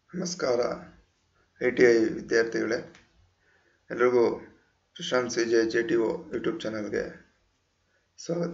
ನಮಸ್ಕಾರ I T I ವಿದ್ಯಾರ್ಥಿಗಳೇ ಎಲ್ರಿಗೂ Sushant C J J T O YouTube ಚಾನಲ್ಗೆ ಸ್ವಾಗತ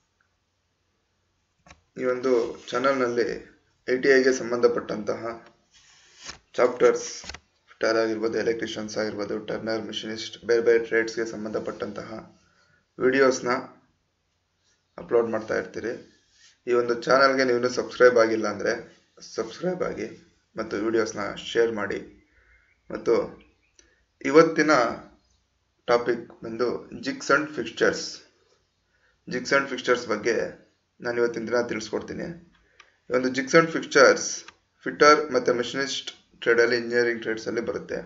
ಈ ಒಂದು ಚಾನಲ್ನಲ್ಲಿ ಐ ಟಿ ಐಗೆ ಸಂಬಂಧಪಟ್ಟಂತಹ ಚಾಪ್ಟರ್ಸ್ ಫಿಟರ್ ಆಗಿರ್ಬೋದು ಎಲೆಕ್ಟ್ರಿಷಿಯನ್ಸ್ ಆಗಿರ್ಬೋದು ಟರ್ನರ್ ಮಿಷಿನಿಸ್ಟ್ ಬೇರೆ ಬೇರೆ ಟ್ರೇಡ್ಸ್ಗೆ ಸಂಬಂಧಪಟ್ಟಂತಹ ವಿಡಿಯೋಸ್ನ ಅಪ್ಲೋಡ್ ಮಾಡ್ತಾ ಇರ್ತೀರಿ ಈ ಒಂದು ಚಾನಲ್ಗೆ ನೀವು ಸಬ್ಸ್ಕ್ರೈಬ್ ಆಗಿಲ್ಲ ಅಂದರೆ ಸಬ್ಸ್ಕ್ರೈಬ್ ಆಗಿ ಮತ್ತು ವಿಡಿಯೋಸ್ನ ಶೇರ್ ಮಾಡಿ ಮತ್ತು ಇವತ್ತಿನ ಟಾಪಿಕ್ ಬಂದು jigs and fixtures jigs and fixtures ಬಗ್ಗೆ ನಾನು ಇವತ್ತಿನ ದಿನ ತಿಳಿಸ್ಕೊಡ್ತೀನಿ ಈ ಒಂದು ಜಿಕ್ಸ್ ಅಂಡ್ ಫಿಕ್ಸ್ಚರ್ಸ್ ಫಿಟ್ಟರ್ ಮತ್ತು ಮೆಷಿನಿಸ್ಟ್ ಟ್ರೇಡಲ್ಲಿ ಇಂಜಿನಿಯರಿಂಗ್ ಟ್ರೇಡ್ಸಲ್ಲಿ ಬರುತ್ತೆ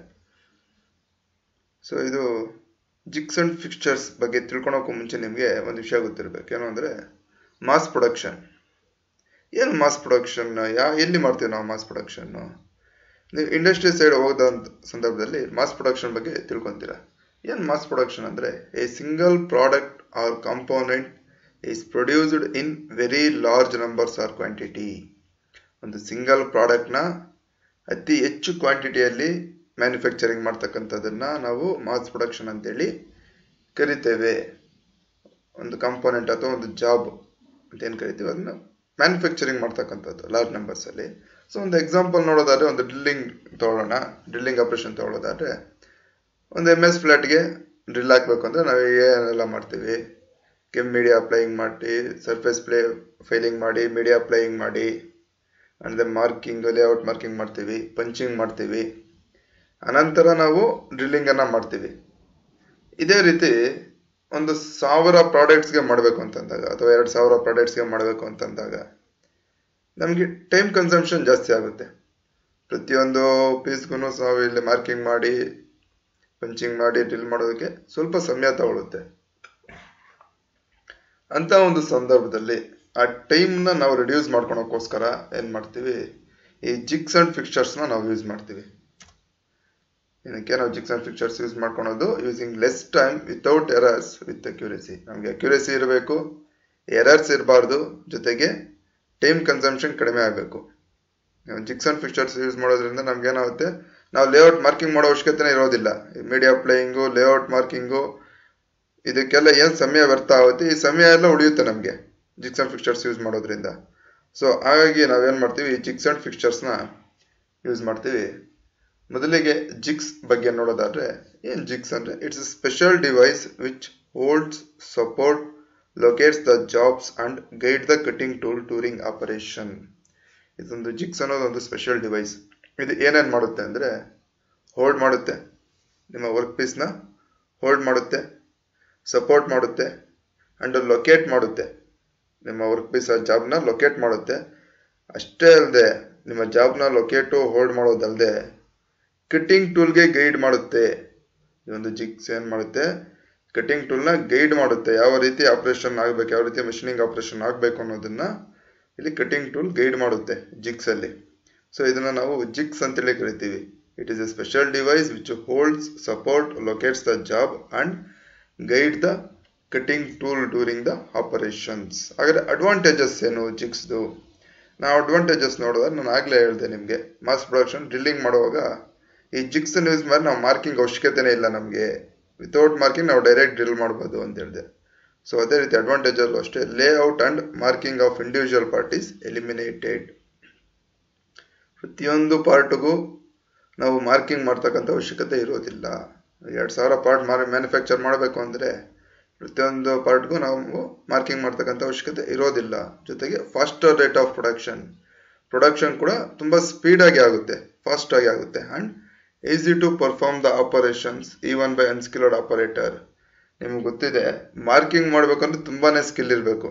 ಸೊ ಇದು ಜಿಕ್ಸ್ ಅಂಡ್ ಫಿಕ್ಸ್ಚರ್ಸ್ ಬಗ್ಗೆ ತಿಳ್ಕೊಳಕ್ಕೂ ಮುಂಚೆ ನಿಮಗೆ ಒಂದು ವಿಷಯ ಗೊತ್ತಿರಬೇಕು ಏನು ಅಂದರೆ ಮಾಸ್ ಪ್ರೊಡಕ್ಷನ್ ಏನು ಮಾಸ್ ಪ್ರೊಡಕ್ಷನ್ ಯಾ ಎಲ್ಲಿ ಮಾಡ್ತೀವಿ ನಾವು ಮಾಸ್ ಪ್ರೊಡಕ್ಷನ್ನು ನೀವು ಇಂಡಸ್ಟ್ರಿ ಸೈಡ್ ಹೋದ ಸಂದರ್ಭದಲ್ಲಿ ಮಾಸ್ ಪ್ರೊಡಕ್ಷನ್ ಬಗ್ಗೆ ತಿಳ್ಕೊತೀರಾ ಏನು ಮಾಸ್ ಪ್ರೊಡಕ್ಷನ್ ಅಂದರೆ a single product or component is produced in very large numbers or quantity ಒಂದು ಸಿಂಗಲ್ ಪ್ರಾಡಕ್ಟ್ನ ಅತಿ ಹೆಚ್ಚು ಕ್ವಾಂಟಿಟಿಯಲ್ಲಿ ಮ್ಯಾನುಫ್ಯಾಕ್ಚರಿಂಗ್ ಮಾಡ್ತಕ್ಕಂಥದ್ದನ್ನು ನಾವು ಮಾಸ್ ಪ್ರೊಡಕ್ಷನ್ ಅಂತೇಳಿ ಕರಿತೇವೆ ಒಂದು ಕಾಂಪೋನೆಂಟ್ ಅಥವಾ ಒಂದು ಜಾಬ್ ಅಂತ ಏನು ಕರಿತೀವಿ ಅದನ್ನು ಮ್ಯಾನುಫ್ಯಾಕ್ಚರಿಂಗ್ ಮಾಡ್ತಕ್ಕಂಥದ್ದು ಲಾರ್ಜ್ ನಂಬರ್ಸಲ್ಲಿ ಸೊ ಒಂದು ಎಕ್ಸಾಂಪಲ್ ನೋಡೋದಾದ್ರೆ ಒಂದು ಡ್ರಿಲ್ಲಿಂಗ್ ತೊಗೊಳ್ಳೋಣ ಡ್ರಿಲ್ಲಿಂಗ್ ಆಪ್ರೇಷನ್ ತೊಗೊಳ್ಳೋದಾದ್ರೆ ಒಂದು ಎಮ್ ಎಸ್ ಫ್ಲಾಟ್ಗೆ ಡ್ರಿಲ್ ಹಾಕಬೇಕು ಅಂದರೆ ನಾವು ಏನೆಲ್ಲ ಮಾಡ್ತೀವಿ ಕೆಮ್ ಮೀಡಿಯಾ ಅಪ್ಲೈಯಿಂಗ್ ಮಾಡಿ ಸರ್ಫೇಸ್ ಪ್ಲೇ ಫೈಲಿಂಗ್ ಮಾಡಿ ಮೀಡಿಯಾ ಅಪ್ಲೈಯಿಂಗ್ ಮಾಡಿ ಅಂದರೆ ಮಾರ್ಕಿಂಗ್ ಲೇಔಟ್ ಮಾರ್ಕಿಂಗ್ ಮಾಡ್ತೀವಿ ಪಂಚಿಂಗ್ ಮಾಡ್ತೀವಿ ಅನಂತರ ನಾವು ಡ್ರಿಲ್ಲಿಂಗನ್ನು ಮಾಡ್ತೀವಿ ಇದೇ ರೀತಿ ಒಂದು ಸಾವಿರ ಪ್ರಾಡಕ್ಟ್ಸ್ಗೆ ಮಾಡಬೇಕು ಅಂತಂದಾಗ ಅಥವಾ ಎರಡು ಸಾವಿರ ಪ್ರಾಡಕ್ಟ್ಸ್ಗೆ ಮಾಡಬೇಕು ಅಂತಂದಾಗ ನಮಗೆ ಟೈಮ್ ಕನ್ಸಂಪ್ಷನ್ ಜಾಸ್ತಿ ಆಗುತ್ತೆ ಪ್ರತಿಯೊಂದು ಪೀಸ್ಗೂ ನಾವು ಇಲ್ಲಿ ಮಾರ್ಕಿಂಗ್ ಮಾಡಿ ಪಂಚಿಂಗ್ ಮಾಡಿ ಡ್ರಿಲ್ ಮಾಡೋದಕ್ಕೆ ಸ್ವಲ್ಪ ಸಮಯ ತಗೊಳುತ್ತೆ ಅಂತ ಒಂದು ಸಂದರ್ಭದಲ್ಲಿ ಆ ಟೈಮ್ನ ನಾವು ರಿಡ್ಯೂಸ್ ಮಾಡ್ಕೊಳಕ್ಕೋಸ್ಕರ ಏನು ಮಾಡ್ತೀವಿ ಈ ಜಿಕ್ಸ್ ಅಂಡ್ ಫಿಕ್ಚರ್ಸ್ನ ನಾವು ಯೂಸ್ ಮಾಡ್ತೀವಿ ಏನಕ್ಕೆ ನಾವು ಜಿಕ್ಸ್ ಅಂಡ್ ಫಿಕ್ಚರ್ಸ್ ಯೂಸ್ ಮಾಡ್ಕೊಳೋದು using less time without errors with accuracy ನಮಗೆ ಅಕ್ಯುರೇಸಿ ಇರಬೇಕು ಎರರ್ಸ್ ಇರಬಾರ್ದು ಜೊತೆಗೆ ಟೈಮ್ ಕನ್ಸಂಪ್ಷನ್ ಕಡಿಮೆ ಆಗಬೇಕು ಜಿಕ್ಸ್ ಅಂಡ್ ಫಿಕ್ಚರ್ಸ್ ಯೂಸ್ ಮಾಡೋದ್ರಿಂದ ನಮ್ಗೆ ಏನಾಗುತ್ತೆ ನಾವು ಲೇಔಟ್ ಮಾರ್ಕಿಂಗ್ ಮಾಡೋ ಅವಶ್ಯಕತೆನೇ ಇರೋದಿಲ್ಲ ಮೀಡಿಯಾ ಪ್ಲೇಯಿಂಗು ಲೇಔಟ್ ಮಾರ್ಕಿಂಗು ಇದಕ್ಕೆಲ್ಲ ಏನು ಸಮಯ ವ್ಯರ್ಥ ಆಗುತ್ತೆ ಈ ಸಮಯ ಎಲ್ಲ ಉಳಿಯುತ್ತೆ ನಮಗೆ ಜಿಕ್ಸ್ ಅಂಡ್ ಫಿಕ್ಚರ್ಸ್ ಯೂಸ್ ಮಾಡೋದ್ರಿಂದ ಸೊ ಹಾಗಾಗಿ ನಾವೇನು ಮಾಡ್ತೀವಿ ಈ ಜಿಕ್ಸ್ ಅಂಡ್ ಫಿಕ್ಚರ್ಸ್ನ ಯೂಸ್ ಮಾಡ್ತೀವಿ ಮೊದಲಿಗೆ ಜಿಕ್ಸ್ ಬಗ್ಗೆ ನೋಡೋದಾದ್ರೆ ಏನು ಜಿಕ್ಸ್ ಅಂದರೆ it's a special device which holds support locates the jobs and guide the cutting tool during operation ಇದೊಂದು ಜಿಕ್ಸ್ ಅನ್ನೋದು ಒಂದು ಸ್ಪೆಷಲ್ ಡಿವೈಸ್ ಇದು ಏನೇನು ಮಾಡುತ್ತೆ ಅಂದರೆ ಹೋಲ್ಡ್ ಮಾಡುತ್ತೆ ನಿಮ್ಮ ವರ್ಕ್ ಪೀಸ್ನ ಹೋಲ್ಡ್ ಮಾಡುತ್ತೆ ಸಪೋರ್ಟ್ ಮಾಡುತ್ತೆ ಅಂಡ್ ಲೊಕೇಟ್ ಮಾಡುತ್ತೆ ನಿಮ್ಮ ವರ್ಕ್ ಪೀಸ್ ಆ ಜಾಬ್ನ ಲೊಕೇಟ್ ಮಾಡುತ್ತೆ ಅಷ್ಟೇ ಅಲ್ಲದೆ ನಿಮ್ಮ ಜಾಬ್ನ ಲೊಕೇಟು ಹೋಲ್ಡ್ ಮಾಡೋದಲ್ಲದೆ ಕಟ್ಟಿಂಗ್ ಟೂಲ್ಗೆ ಗೈಡ್ ಮಾಡುತ್ತೆ ಈ ಒಂದು ಜಿಕ್ಸ್ ಏನು ಮಾಡುತ್ತೆ ಕಟ್ಟಿಂಗ್ ಟೂಲ್ನ ಗೈಡ್ ಮಾಡುತ್ತೆ ಯಾವ ರೀತಿ ಆಪರೇಷನ್ ಆಗಬೇಕು ಯಾವ ರೀತಿ ಮಷಿನಿಂಗ್ ಆಪರೇಷನ್ ಆಗಬೇಕು ಅನ್ನೋದನ್ನ ಇಲ್ಲಿ ಕಟ್ಟಿಂಗ್ ಟೂಲ್ ಗೈಡ್ ಮಾಡುತ್ತೆ ಜಿಕ್ಸ್ ಅಲ್ಲಿ ಸೊ ಇದನ್ನ ನಾವು ಜಿಕ್ಸ್ ಅಂತೇಳಿ ಕರಿತೀವಿ it is a special device which holds support locates the job and guide the cutting tool during the operations ಹಾಗಾದ್ರೆ ಅಡ್ವಾಂಟೇಜಸ್ ಏನು ಜಿಕ್ಸ್ದು ನಾವು ಅಡ್ವಾಂಟೇಜಸ್ ನೋಡಿದ್ರೆ ನಾನು ಆಗಲೇ ಹೇಳಿದೆ ನಿಮಗೆ ಮಾಸ್ ಪ್ರೊಡಕ್ಷನ್ ಡ್ರಿಲ್ಲಿಂಗ್ ಮಾಡುವಾಗ ಈ ಜಿಕ್ಸ್ ಯೂಸ್ ಮಾಡಿ ನಾವು ಮಾರ್ಕಿಂಗ್ ಅವಶ್ಯಕತೆನೇ ಇಲ್ಲ ನಮಗೆ ವಿತೌಟ್ ಮಾರ್ಕಿಂಗ್ ನಾವು ಡೈರೆಕ್ಟ್ ಡ್ರಿಲ್ ಮಾಡ್ಬೋದು ಅಂತ ಹೇಳಿದೆ ಸೊ ಅದೇ ರೀತಿ ಅಡ್ವಾಂಟೇಜಲ್ಲೂ ಅಷ್ಟೇ layout and marking of individual part is eliminated ಪ್ರತಿಯೊಂದು ಪಾರ್ಟ್ಗೂ ನಾವು ಮಾರ್ಕಿಂಗ್ ಮಾಡ್ತಕ್ಕಂಥ ಅವಶ್ಯಕತೆ ಇರೋದಿಲ್ಲ ಎರಡು ಸಾವಿರ ಪಾರ್ಟ್ ಮಾರ್ ಮ್ಯಾನುಫ್ಯಾಕ್ಚರ್ ಮಾಡಬೇಕು ಅಂದರೆ ಪ್ರತಿಯೊಂದು ಪಾರ್ಟ್ಗೂ ನಾವು ಮಾರ್ಕಿಂಗ್ ಮಾಡ್ತಕ್ಕಂಥ ಅವಶ್ಯಕತೆ ಇರೋದಿಲ್ಲ ಜೊತೆಗೆ faster rate of production production ಕೂಡ ತುಂಬ ಸ್ಪೀಡಾಗಿ ಆಗುತ್ತೆ ಫಾಸ್ಟಾಗಿ ಆಗುತ್ತೆ and easy to perform the operations even by unskilled operator ನಿಮ್ಗೆ ಗೊತ್ತಿದೆ ಮಾರ್ಕಿಂಗ್ ಮಾಡ್ಬೇಕಂದ್ರೆ ತುಂಬಾನೇ ಸ್ಕಿಲ್ ಇರಬೇಕು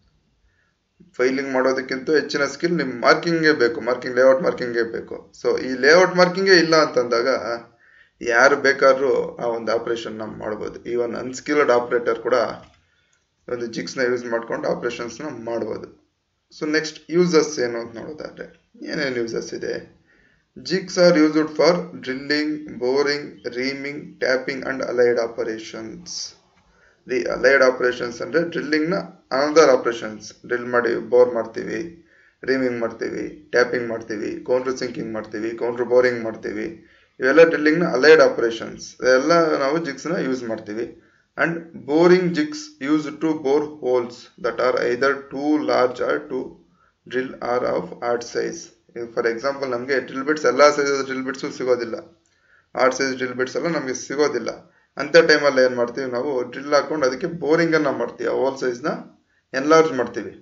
ಫೈಲಿಂಗ್ ಮಾಡೋದಕ್ಕಿಂತ ಹೆಚ್ಚಿನ ಸ್ಕಿಲ್ ನಿಮ್ ಮಾರ್ಕಿಂಗೇ ಬೇಕು ಮಾರ್ಕಿಂಗ್ ಲೇಔಟ್ ಮಾರ್ಕಿಂಗೇ ಬೇಕು ಸೊ ಈ ಲೇಔಟ್ ಮಾರ್ಕಿಂಗೇ ಇಲ್ಲ ಅಂತಂದಾಗ ಯಾರು ಬೇಕಾದ್ರೂ ಆ ಒಂದು ಆಪರೇಷನ್ ನ ಮಾಡ್ಬೋದು ಈವನ್ ಅನ್ಸ್ಕಿಲ್ಡ್ ಆಪರೇಟರ್ ಕೂಡ ಒಂದು ಜಿಕ್ಸ್ನ ಯೂಸ್ ಮಾಡ್ಕೊಂಡು ಆಪರೇಷನ್ಸ್ನ ಮಾಡ್ಬೋದು ಸೊ ನೆಕ್ಸ್ಟ್ ಯೂಸಸ್ ಏನು ಅಂತ ನೋಡೋದಾದ್ರೆ ಏನೇನು ಯೂಸಸ್ ಇದೆ jigs are used for drilling boring reaming tapping and allied operations the allied operations ಅಂದ್ರೆ ಡ್ರಿಲ್ಲಿಂಗ್ ನ ಅನದರ್ ಆಪರೇಷನ್ಸ್ ಡ್ರಿಲ್ ಮಾಡಿ ಬೋರ್ ಮಾಡ್ತೀವಿ ರೀಮಿಂಗ್ ಮಾಡ್ತೀವಿ ಟ್ಯಾಪಿಂಗ್ ಮಾಡ್ತೀವಿ ಕೌಂಟ್ರ್ ಸಿಂಕಿಂಗ್ ಮಾಡ್ತೀವಿ ಕೌಂಟ್ರ್ ಬೋರಿಂಗ್ ಮಾಡ್ತೀವಿ ಇವೆಲ್ಲ ಡ್ರಿಲ್ಲಿಂಗ್ನ ಅಲೈಡ್ ಆಪರೇಷನ್ಸ್ ಎಲ್ಲ ನಾವು ಜಿಗ್ಸ್ನ ಯೂಸ್ ಮಾಡ್ತೀವಿ and boring jigs use to bore holes that are either too large or to drill or of odd size for example ನಮಗೆ ಡ್ರಿಲ್ ಬಿಟ್ಸ್ ಎಲ್ಲ ಸೈಜ್ ಡ್ರಿಲ್ ಬಿಟ್ಸು ಸಿಗೋದಿಲ್ಲ ಆರ್ಟ್ ಸೈಜ್ ಡ್ರಿಲ್ ಬಿಟ್ಸ್ ಎಲ್ಲ ನಮಗೆ ಸಿಗೋದಿಲ್ಲ ಅಂಥ ಟೈಮಲ್ಲಿ ಏನು ಮಾಡ್ತೀವಿ ನಾವು ಡ್ರಿಲ್ ಹಾಕೊಂಡು ಅದಕ್ಕೆ ಬೋರಿಂಗನ್ನು ಮಾಡ್ತೀವಿ ಹೋಲ್ ಸೈಜ್ನ ಎನ್ಲಾರ್ಜ್ ಮಾಡ್ತೀವಿ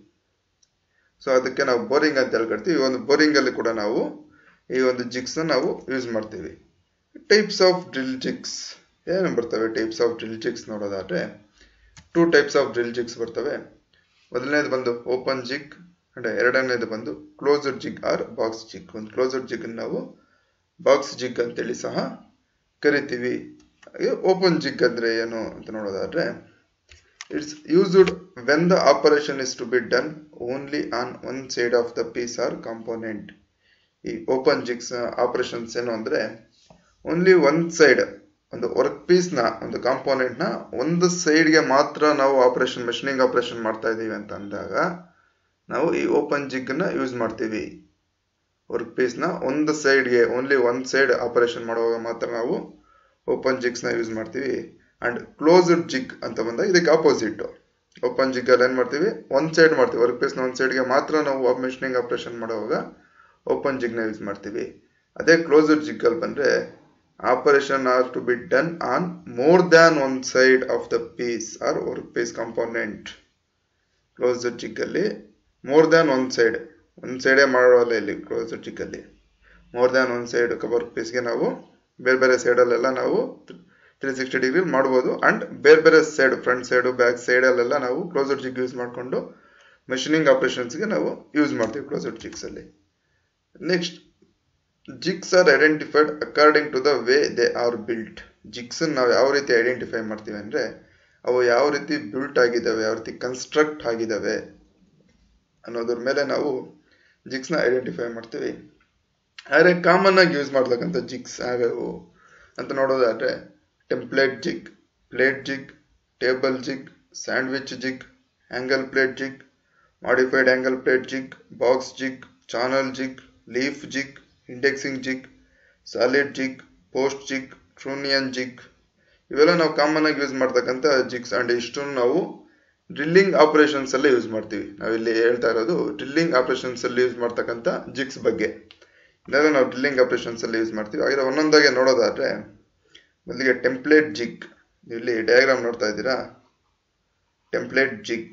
ಸೊ ಅದಕ್ಕೆ ನಾವು ಬೋರಿಂಗ್ ಅಂತ ಹೇಳ್ಕೊಡ್ತೀವಿ ಈ ಒಂದು ಬೋರಿಂಗಲ್ಲಿ ಕೂಡ ನಾವು ಈ ಒಂದು ಜಿಗ್ಸ್ನ ನಾವು ಯೂಸ್ ಮಾಡ್ತೀವಿ ಟೈಪ್ಸ್ ಆಫ್ ಡ್ರಿಲ್ ಜಿಗ್ಸ್ ಏನು ಬರ್ತವೆ ಟೈಪ್ಸ್ ಆಫ್ ಡ್ರಿಲ್ ಜಿಗ್ಸ್ ನೋಡೋದಾದ್ರೆ two types of drill jigs ಬರ್ತವೆ ಮೊದಲನೇದು ಬಂದು ಓಪನ್ ಜಿಗ್ ಅಂಡ್ ಎರಡನೇದು ಬಂದು closed jig or box jig ಒಂದು ಕ್ಲೋಸ್ಡ್ ಜಿಗ್ ನಾವು ಬಾಕ್ಸ್ ಜಿಗ್ ಅಂತೇಳಿ ಸಹ ಕರಿತೀವಿ ಹಾಗೆ ಓಪನ್ ಜಿಗ್ ಅಂದ್ರೆ ಏನು ಅಂತ ನೋಡೋದಾದ್ರೆ it's used when the operation is to be done only on one side of the piece or component ಈ ಓಪನ್ ಜಿಗ್ಸ್ ಆಪರೇಷನ್ಸ್ ಏನು ಅಂದ್ರೆ ಓನ್ಲಿ ಒನ್ ಸೈಡ್ ಒಂದು ವರ್ಕ್ ಪೀಸ್ನ ಒಂದು ಕಾಂಪೋನೆಂಟ್ನ ಒಂದು ಸೈಡ್ಗೆ ಮಾತ್ರ ನಾವು ಆಪರೇಷನ್ ಮೆಷಿನಿಂಗ್ ಆಪರೇಷನ್ ಮಾಡ್ತಾ ಇದ್ದೀವಿ ಅಂತ ಅಂದಾಗ ನಾವು ಈ ಓಪನ್ ಜಿಗ್ನ ಯೂಸ್ ಮಾಡ್ತೀವಿ ವರ್ಕ್ ಪೀಸ್ನ ಒಂದು ಸೈಡ್ಗೆ ಓನ್ಲಿ ಒನ್ ಸೈಡ್ ಆಪರೇಷನ್ ಮಾಡುವಾಗ ಮಾತ್ರ ನಾವು ಓಪನ್ ಜಿಗ್ಸ್ನ ಯೂಸ್ ಮಾಡ್ತೀವಿ ಅಂಡ್ ಕ್ಲೋಸ್ಡ್ ಜಿಗ್ ಅಂತ ಬಂದಾಗ ಇದಕ್ಕೆ ಆಪೋಸಿಟ್ ಓಪನ್ ಜಿಗ್ ಅಲ್ಲಿ ಏನ್ ಮಾಡ್ತೀವಿ ಒಂದ್ ಸೈಡ್ ಮಾಡ್ತೀವಿ ವರ್ಕ್ ಪೀಸ್ನ ಒಂದ್ ಸೈಡ್ಗೆ ಮಾತ್ರ ನಾವು ಮೆಷಿನಿಂಗ್ ಆಪರೇಷನ್ ಮಾಡುವಾಗ ಓಪನ್ ಜಿಗ್ನ ಯೂಸ್ ಮಾಡ್ತೀವಿ ಅದೇ ಕ್ಲೋಸ್ಡ್ ಜಿಗ್ ಅಲ್ಲಿ ಬಂದ್ರೆ operation are to be done on more than one side of the piece or work piece component closed jig ಅಲ್ಲಿ ಮೋರ್ ದ್ಯಾನ್ ಒನ್ ಸೈಡ್ ಒಂದ್ ಸೈಡೇ ಮಾಡೋಲ್ಲ ಇಲ್ಲಿ ಕ್ಲೋಸ್ಡ್ ಜಿಗ್ ಅಲ್ಲಿ more than one side work ಪೀಸ್ಗೆ ನಾವು ಬೇರೆ ಬೇರೆ ಸೈಡಲ್ಲೆಲ್ಲ ನಾವು ತ್ರೀ ಸಿಕ್ಸ್ಟಿ ಡಿಗ್ರಿ ಮಾಡ್ಬೋದು ಅಂಡ್ ಬೇರೆ ಬೇರೆ ಸೈಡ್ ಫ್ರಂಟ್ ಸೈಡು ಬ್ಯಾಕ್ ಸೈಡಲ್ಲೆಲ್ಲ ನಾವು ಕ್ಲೋಸ್ಡ್ ಜಿಗ್ ಯೂಸ್ ಮಾಡಿಕೊಂಡು ಮೆಷಿನಿಂಗ್ ಆಪರೇಷನ್ಸ್ಗೆ ನಾವು ಯೂಸ್ ಮಾಡ್ತೀವಿ ಕ್ಲೋಸ್ಡ್ ಜಿಗ್ಸ್ ಅಲ್ಲಿ next jigs are identified according to the way they are built jigs ನಾವು ಯಾವ ರೀತಿ ಐಡೆಂಟಿಫೈ ಮಾಡ್ತೀವಿ ಅಂದ್ರೆ ಅವು ಯಾವ ರೀತಿ ಬಿಲ್ಟ್ ಆಗಿದ್ದಾವೆ ಯಾವ ರೀತಿ ಕನ್ಸ್ಟ್ರಕ್ಟ್ ಆಗಿದ್ದಾವೆ ಅನ್ನೋದ್ರ ಮೇಲೆ ನಾವು ಜಿಗ್ಸ್ನ ಐಡೆಂಟಿಫೈ ಮಾಡ್ತೀವಿ ಆದರೆ ಕಾಮನ್ ಆಗಿ ಯೂಸ್ ಮಾಡ್ತಕ್ಕಂಥ ಜಿಗ್ಸ್ ಯಾವ್ಯಾವು ಅಂತ ನೋಡೋದಾದ್ರೆ template jig plate jig table jig sandwich jig angle plate jig modified angle plate jig box jig channel jig leaf jig indexing jig solid jig post jig trunnion jig ಇವೆಲ್ಲ ನಾವು common ಆಗಿ use ಮಾಡ್ತಕ್ಕಂಥ jigs and ಇಷ್ಟು ನಾವು drilling operations ಅಲ್ಲಿ use ಮಾಡ್ತೀವಿ ನಾವಿಲ್ಲಿ ಹೇಳ್ತಾ ಇರೋದು ಡ್ರಿಲ್ಲಿಂಗ್ ಆಪರೇಷನ್ಸ್ ಅಲ್ಲಿ ಯೂಸ್ ಮಾಡ್ತಕ್ಕಂಥ ಜಿಗ್ಸ್ ಬಗ್ಗೆ ಇದೆಲ್ಲ ನಾವು ಡ್ರಿಲ್ಲಿಂಗ್ ಆಪರೇಷನ್ಸ್ ಅಲ್ಲಿ ಯೂಸ್ ಮಾಡ್ತೀವಿ ಹಾಗೆ ಒಂದೊಂದಾಗೆ ನೋಡೋದಾದ್ರೆ ಮೊದಲಿಗೆ ಟೆಂಪ್ಲೇಟ್ ಜಿಗ್ ಇಲ್ಲಿ ಡಯಾಗ್ರಾಮ್ ನೋಡ್ತಾ ಇದ್ದೀರಾ ಟೆಂಪ್ಲೇಟ್ ಜಿಗ್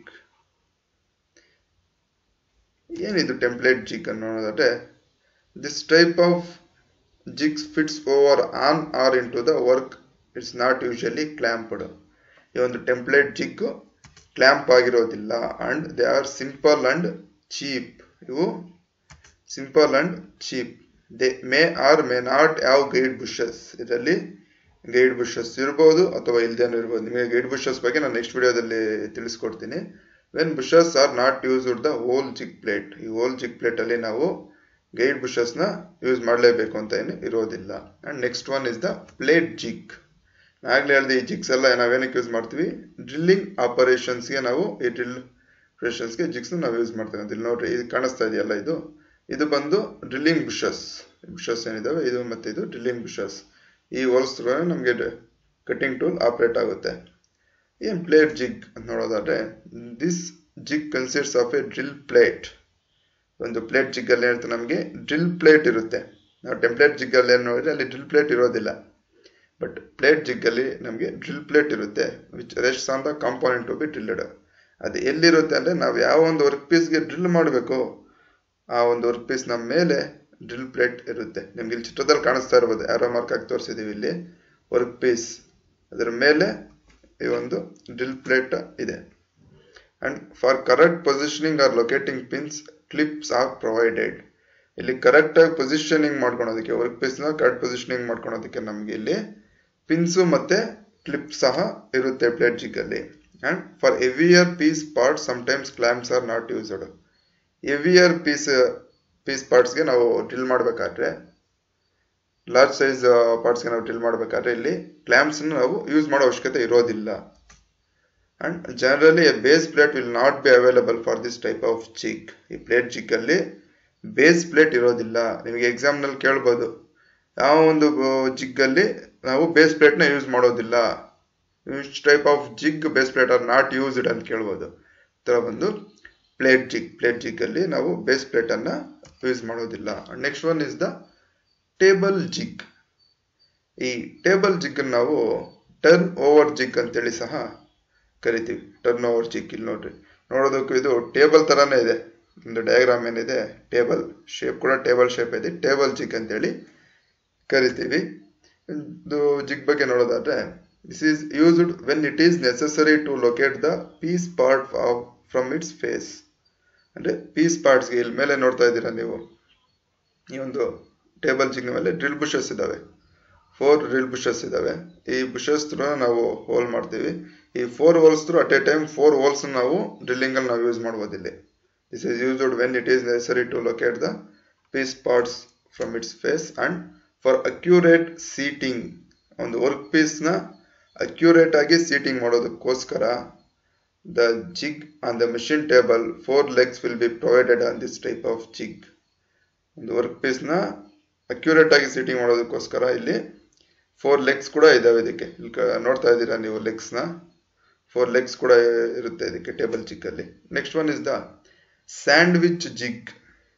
ಏನಿದು ಟೆಂಪ್ಲೇಟ್ ಜಿಗ್ ಅನ್ನು ನೋಡೋದಾದ್ರೆ this type of jigs fits over on or into the work it's not usually clamped ಈ ಒಂದು ಟೆಂಪ್ಲೇಟ್ ಜಿಗ್ ಕ್ಲ್ಯಾಂಪ್ ಆಗಿರೋದಿಲ್ಲ and they are simple and cheap ಇವು simple and cheap they may or may not ಯಾವ guide bushes ಇದರಲ್ಲಿ guide bushes ಇರ್ಬೋದು ಅಥವಾ ಇಲ್ದೇನೂ ಇರ್ಬೋದು ನಿಮಗೆ ಗೈಡ್ ಬುಷಸ್ ಬಗ್ಗೆ ನಾನು ನೆಕ್ಸ್ಟ್ ವಿಡಿಯೋದಲ್ಲಿ ತಿಳಿಸ್ಕೊಡ್ತೀನಿ when bushes are not used the hole jig plate ಈ ಹೋಲ್ ಜಿಗ್ ಪ್ಲೇಟ್ ಅಲ್ಲಿ ನಾವು ಗೈಡ್ ಬುಷಸ್ನ ಯೂಸ್ ಮಾಡಲೇಬೇಕು ಅಂತ ಏನು ಇರೋದಿಲ್ಲ and next one is the plate jig ಆಗ್ಲೇ ಹೇಳಿದೆ ಈ ಜಿಗ್ಸ್ ಎಲ್ಲ ನಾವೇನಕ್ಕೆ ಯೂಸ್ ಮಾಡ್ತೀವಿ ಡ್ರಿಲ್ಲಿಂಗ್ ಆಪರೇಷನ್ಸ್ಗೆ ನಾವು ಈ ಡ್ರಿಲ್ ಆಪರೇಷನ್ಸ್ಗೆ ಜಿಗ್ಸ್ ನಾವು ಯೂಸ್ ಮಾಡ್ತೇವೆ ಅಂತ ಇಲ್ಲಿ ನೋಡ್ರಿ ಇದು ಕಾಣಿಸ್ತಾ ಇದೆಯಲ್ಲ ಇದು ಇದು ಬಂದು ಡ್ರಿಲ್ಲಿಂಗ್ ಬುಷಸ್ ಬುಷಸ್ ಏನಿದಾವೆ ಇದು ಮತ್ತೆ ಇದು ಡ್ರಿಲ್ಲಿಂಗ್ ಬುಷಸ್ ಈ ಹೋಲ್ಸ್ ನಮಗೆ ಕಟ್ಟಿಂಗ್ ಟೂಲ್ ಆಪರೇಟ್ ಆಗುತ್ತೆ ಏನ್ ಪ್ಲೇಟ್ ಜಿಗ್ ಅಂತ ನೋಡೋದಾದ್ರೆ this jig consists of a drill plate ಒಂದು ಪ್ಲೇಟ್ ಜಿಗ್ ಅಲ್ಲಿ ಹೇಳ್ತಾ ನಮಗೆ ಡ್ರಿಲ್ ಪ್ಲೇಟ್ ಇರುತ್ತೆ ನಾವು ಟೆಂಪ್ಲೇಟ್ ಜಿಗ್ ಅಲ್ಲಿ ಏನು ನೋಡಿದ್ರೆ ಅಲ್ಲಿ ಡ್ರಿಲ್ ಪ್ಲೇಟ್ ಇರೋದಿಲ್ಲ ಬಟ್ ಪ್ಲೇಟ್ ಜಿಗ್ ಅಲ್ಲಿ ನಮಗೆ ಡ್ರಿಲ್ ಪ್ಲೇಟ್ ಇರುತ್ತೆ which rest on the component to be drilled ಅದು ಎಲ್ಲಿರುತ್ತೆ ಅಂದ್ರೆ ನಾವು ಯಾವ ಒಂದು ವರ್ಕ್ ಪೀಸ್ಗೆ ಡ್ರಿಲ್ ಮಾಡಬೇಕು ಆ ಒಂದು ವರ್ಕ್ ಪೀಸ್ ನಮ್ಮ ಮೇಲೆ ಡ್ರಿಲ್ ಪ್ಲೇಟ್ ಇರುತ್ತೆ ನಿಮ್ಗೆ ಇಲ್ಲಿ ಚಿತ್ರದಲ್ಲಿ ಕಾಣಿಸ್ತಾ ಇರ್ಬೋದು ಯಾರೋ ಮಾರ್ಕ್ ಆಗಿ ತೋರಿಸಿದೀವಿ ಇಲ್ಲಿ ವರ್ಕ್ ಪೀಸ್ ಅದರ ಮೇಲೆ ಈ ಒಂದು ಡ್ರಿಲ್ ಪ್ಲೇಟ್ ಇದೆ and for correct positioning or locating pins clips are provided ಇಲ್ಲಿ ಕರೆಕ್ಟ್ ಆಗಿ ಪೊಸಿಷನಿಂಗ್ ಮಾಡ್ಕೊಳೋದಕ್ಕೆ ವರ್ಕ್ ಪೀಸ್ ನ ಕರೆಕ್ಟ್ ಪೊಸಿಷನಿಂಗ್ ಮಾಡ್ಕೊಳೋದಕ್ಕೆ ನಮ್ಗೆ ಇಲ್ಲಿ ಪಿನ್ಸು ಮತ್ತೆ ಕ್ಲಿಪ್ ಸಹ ಇರುತ್ತೆ ಪ್ಲೇಟ್ ಜಿಗ್ ಅಲ್ಲಿ and for heavier piece part sometimes clamps are not used heavier piece piece ಪಾರ್ಟ್ಸ್ಗೆ ನಾವು ಡ್ರಿಲ್ ಮಾಡಬೇಕಾದ್ರೆ ಲಾರ್ಜ್ ಸೈಜ್ ಪಾರ್ಟ್ಸ್ಗೆ ನಾವು ಡ್ರಿಲ್ ಮಾಡಬೇಕಾದ್ರೆ ಇಲ್ಲಿ ಕ್ಲಾಂಪ್ಸ್ ನಾವು ಯೂಸ್ ಮಾಡೋ ಅವಶ್ಯಕತೆ ಇರೋದಿಲ್ಲ and generally a base plate will not be available for this type of jig ಈ ಪ್ಲೇಟ್ ಜಿಗ್ ಅಲ್ಲಿ ಬೇಸ್ ಪ್ಲೇಟ್ ಇರೋದಿಲ್ಲ ನಿಮಗೆ ಎಕ್ಸಾಮ್ನಲ್ಲಿ ಕೇಳ್ಬೋದು ಯಾವ ಒಂದು ಜಿಗ್ಗಲ್ಲಿ ನಾವು ಬೇಸ್ ಪ್ಲೇಟ್ನ ಯೂಸ್ ಮಾಡೋದಿಲ್ಲ which type of jig base plate are not used ಅಂತ ಕೇಳ್ಬೋದು ಥರ ಬಂದು ಪ್ಲೇಟ್ ಜಿಗ್ ಪ್ಲೇಟ್ ಜಿಗ್ಗಲ್ಲಿ ನಾವು ಬೇಸ್ ಪ್ಲೇಟನ್ನು ಯೂಸ್ ಮಾಡೋದಿಲ್ಲ next one is the table jig ಈ ಟೇಬಲ್ ಜಿಗ್ ನಾವು ಟರ್ನ್ ಓವರ್ ಜಿಗ್ ಅಂತೇಳಿ ಸಹ ಕರಿತೀವಿ ಟರ್ನ್ ಓವರ್ ಜಿಗ್ ಇಲ್ಲಿ ನೋಡ್ರಿ ನೋಡೋದಕ್ಕೂ ಇದು ಟೇಬಲ್ ತರಾನೇ ಇದೆ ಒಂದು ಡಯಾಗ್ರಾಮ್ ಏನಿದೆ ಟೇಬಲ್ ಶೇಪ್ ಕೂಡ ಟೇಬಲ್ ಶೇಪ್ ಇದೆ ಟೇಬಲ್ ಜಿಗ್ ಅಂತೇಳಿ ಕರಿತೀವಿ ಇದು ಜಿಗ್ ಬಗ್ಗೆ ನೋಡೋದಾದ್ರೆ this is used when it is necessary to locate the piece part from its face ಅಂದ್ರೆ ಪೀಸ್ ಪಾರ್ಟ್ಸ್ಗೆ ಇಲ್ಲಿ ಮೇಲೆ ನೋಡ್ತಾ ಇದ್ದೀರಾ ನೀವು ಈ ಒಂದು ಟೇಬಲ್ ಜಿಗ್ನ ಮೇಲೆ ಡ್ರಿಲ್ ಬುಷಸ್ ಇದಾವೆ ಫೋರ್ ಡ್ರಿಲ್ ಬುಷಸ್ ಇದಾವೆ ಈ ಬುಷಸ್ ಥ್ರೂ ನಾವು ಹೋಲ್ ಮಾಡ್ತೀವಿ ಈ four holes through at a time four holes ನಾವು ಡ್ರಿಲ್ಲಿಂಗ್ ಅಲ್ಲಿ ನಾವು ಯೂಸ್ ಮಾಡ್ಬೋದು ಇಲ್ಲಿ this is used when it is necessary to locate the piece parts from its face and for accurate seating ಒಂದು work ಪೀಸ್ನ accurate ಆಗಿ seating ಮಾಡೋದಕ್ಕೋಸ್ಕರ the jig on the machine table four legs will be provided on this type of jig ಒಂದು work ಪೀಸ್ನ accurate ಆಗಿ seating ಮಾಡೋದಕ್ಕೋಸ್ಕರ ಇಲ್ಲಿ four legs ಕೂಡ ಇದಾವೆ ಇದಕ್ಕೆ ಇಲ್ಲಿ ನೋಡ್ತಾ ಇದ್ದೀರಾ ನೀವು ಲೆಗ್ಸ್ನ ಫೋರ್ ಲೆಗ್ಸ್ ಕೂಡ ಇರುತ್ತೆ ಇದಕ್ಕೆ ಟೇಬಲ್ ಜಿಗ್ಗಲ್ಲಿ next one is the sandwich jig